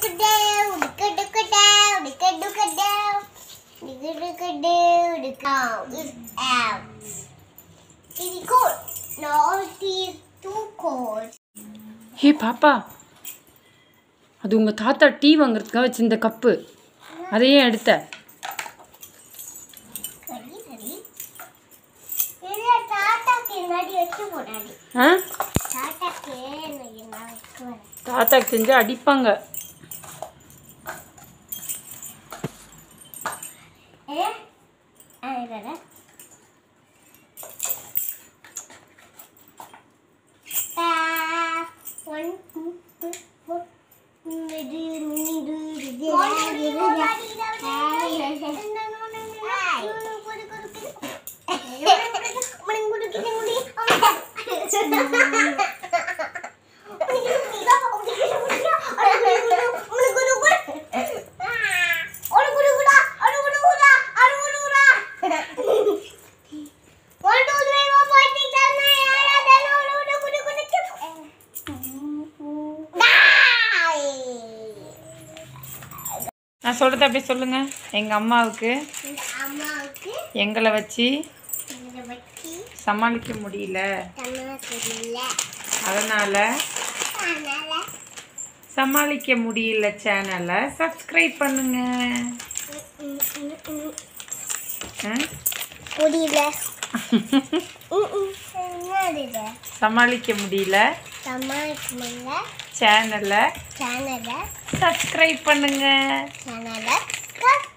ஹே பாப்பா அது உங்கள் தாத்தா டீ வாங்குறதுக்காக வச்சிருந்த கப்பு அதையே எடுத்த ஆ தாத்தாக்கு செஞ்சு அடிப்பாங்க நான் சொல்கிறத அப்படியே சொல்லுங்கள் எங்கள் அம்மாவுக்கு அம்மாவுக்கு எங்களை வச்சு இதை வச்சு சமாளிக்க முடியல தமிழ் தெரியல அதனால் அதனால சமாளிக்க முடியல சேனலை சப்ஸ்கிரைப் பண்ணுங்க ம், ம், ம், ஆ? முடியல ம், ம். என்னது இது சமாளிக்க முடியல சமாளிக்க முடியல சேனலை சேனலை சப்ஸ்கிரைப் பண்ணுங்க சேனலை